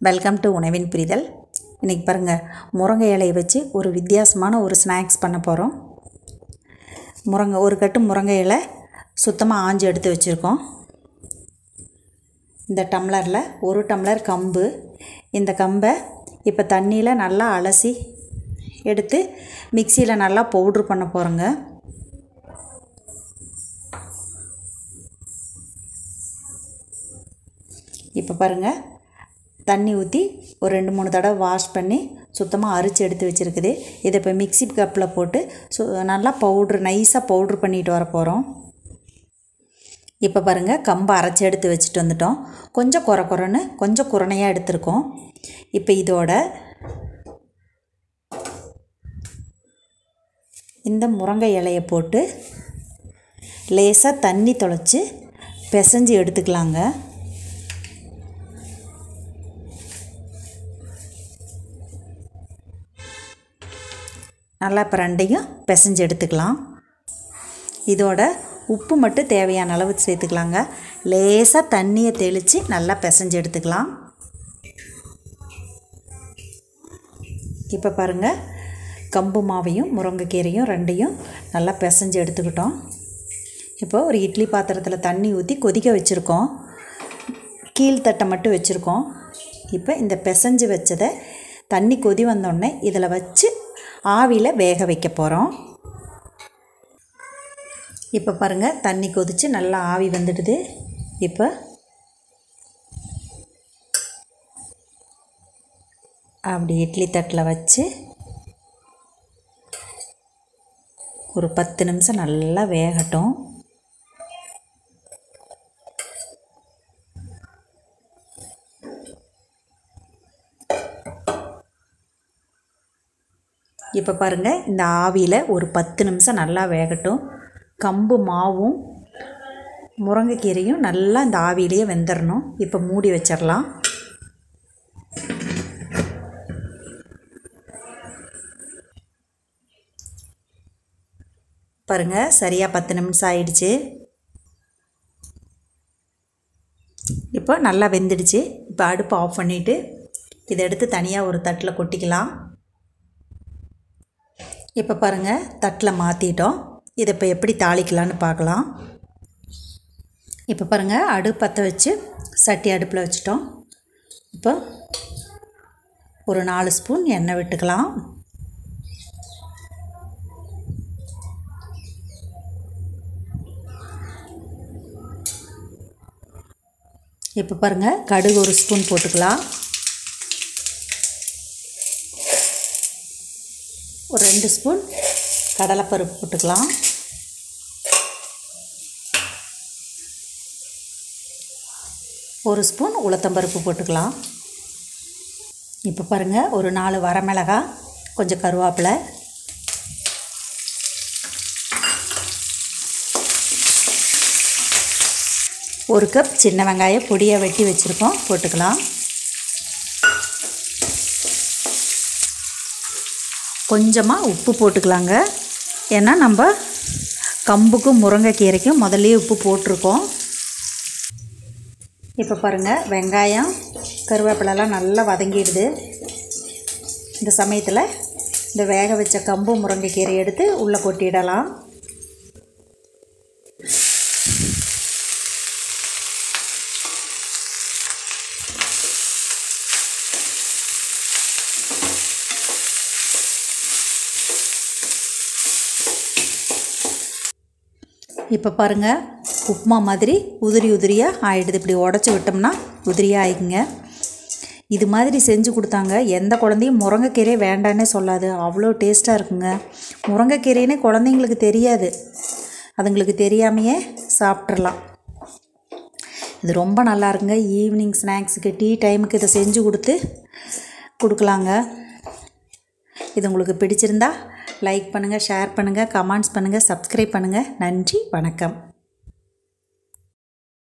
welcome to உணவின் புரிதல் இன்றைக்கி பாருங்கள் முருங்கை இலையை வச்சு ஒரு வித்தியாசமான ஒரு ஸ்நாக்ஸ் பண்ண போகிறோம் முருங்கை ஒரு கட்டு முருங்கை இலை சுத்தமாக ஆஞ்சு எடுத்து வச்சுருக்கோம் இந்த டம்ளரில் ஒரு டம்ளர் கம்பு இந்த கம்பை இப்போ தண்ணியில் நல்லா அலசி எடுத்து மிக்சியில் நல்லா பவுட்ரு பண்ண போகிறோங்க இப்போ பாருங்கள் தண்ணி ஊற்றி ஒரு ரெண்டு மூணு தடவை வாஷ் பண்ணி சுத்தமாக அரிச்சு எடுத்து வச்சுருக்குது இதை இப்போ மிக்ஸி கப்பில் போட்டு சு நல்லா பவுட்ரு நைஸாக பவுட்ரு பண்ணிட்டு வர போகிறோம் இப்போ பாருங்கள் கம்பை அரைச்சி எடுத்து வச்சுட்டு வந்துட்டோம் கொஞ்சம் குறை குறைன்னு கொஞ்சம் குறனையாக எடுத்திருக்கோம் இப்போ இதோட இந்த முருங்கை இலையை போட்டு லேசாக தண்ணி தொலைச்சி பிசைஞ்சு எடுத்துக்கலாங்க நல்லா இப்போ ரெண்டையும் பிசைஞ்சு எடுத்துக்கலாம் இதோட உப்பு மட்டும் தேவையான அளவு சேர்த்துக்கலாங்க லேசாக தண்ணியை தெளித்து நல்லா பிசைஞ்சு எடுத்துக்கலாம் இப்போ பாருங்கள் கம்பு மாவையும் முருங்கைக்கீரையும் ரெண்டையும் நல்லா பிசைஞ்சு எடுத்துக்கிட்டோம் இப்போ ஒரு இட்லி பாத்திரத்தில் தண்ணி ஊற்றி கொதிக்க வச்சுருக்கோம் கீழ்த்தட்டை மட்டும் வச்சுருக்கோம் இப்போ இந்த பிசைஞ்சு வச்சதை தண்ணி கொதி வந்தோடனே இதில் வச்சு ஆவியில் வேக வைக்க போகிறோம் இப்போ பாருங்கள் தண்ணி கொதித்து நல்லா ஆவி வந்துடுது இப்போ அப்படி இட்லி தட்டில் வச்சு ஒரு பத்து நிமிஷம் நல்லா வேகட்டும் இப்போ பாருங்கள் இந்த ஆவியில் ஒரு பத்து நிமிஷம் நல்லா வேகட்டும் கம்பு மாவும் முருங்கைக்கீரையும் நல்லா இந்த ஆவியிலேயே வெந்துடணும் இப்போ மூடி வச்சிடலாம் பாருங்கள் சரியாக பத்து நிமிஷம் ஆயிடுச்சு இப்போ நல்லா வெந்துடுச்சு இப்போ அடுப்பு ஆஃப் பண்ணிவிட்டு இதை எடுத்து தனியாக ஒரு தட்டில் கொட்டிக்கலாம் இப்போ பாருங்கள் தட்டில் மாற்றிட்டோம் இதை இப்போ எப்படி தாளிக்கலான்னு பார்க்கலாம் இப்போ பாருங்கள் அடுப்பு பற்ற வச்சு சட்டி அடுப்பில் வச்சுட்டோம் இப்போ ஒரு நாலு ஸ்பூன் எண்ணெய் விட்டுக்கலாம் இப்போ பாருங்கள் கடுகு ஒரு ஸ்பூன் போட்டுக்கலாம் ஒரு ரெண்டு ஸ்பூன் கடலைப்பருப்பு போட்டுக்கலாம் ஒரு ஸ்பூன் உளுத்தம்பருப்பு போட்டுக்கலாம் இப்போ பாருங்கள் ஒரு நாலு வரமிளகா கொஞ்சம் கருவேப்பிலை ஒரு கப் சின்ன வெங்காயம் பொடியை வெட்டி வச்சுருக்கோம் போட்டுக்கலாம் கொஞ்சமாக உப்பு போட்டுக்கலாங்க ஏன்னா நம்ம கம்புக்கும் முருங்கைக்கீரைக்கும் முதல்லையே உப்பு போட்டிருக்கோம் இப்போ பாருங்கள் வெங்காயம் கருவேப்பிலெல்லாம் நல்லா வதங்கிடுது இந்த சமயத்தில் இந்த வேக வச்ச கம்பு முருங்கைக்கீரை எடுத்து உள்ளே கொட்டிடலாம் இப்போ பாருங்கள் உப்புமா மாதிரி உதிரி உதிரியாக ஆகிடுது இப்படி உடச்சி விட்டோம்னா உதிரியாக ஆகிக்குங்க இது மாதிரி செஞ்சு கொடுத்தாங்க எந்த குழந்தையும் முருங்கைக்கீரை வேண்டான்னே சொல்லாது அவ்வளோ டேஸ்ட்டாக இருக்குங்க முருங்கைக்கீரைனே குழந்தைங்களுக்கு தெரியாது அதுங்களுக்கு தெரியாமையே சாப்பிட்றலாம் இது ரொம்ப நல்லா இருக்குங்க ஈவினிங் ஸ்நாக்ஸுக்கு டீ டைமுக்கு இதை செஞ்சு கொடுத்து கொடுக்கலாங்க இது உங்களுக்கு பிடிச்சிருந்தா லைக் பண்ணுங்கள் ஷேர் பண்ணுங்கள் கமெண்ட்ஸ் பண்ணுங்கள் சப்ஸ்கிரைப் பண்ணுங்கள் நன்றி வணக்கம்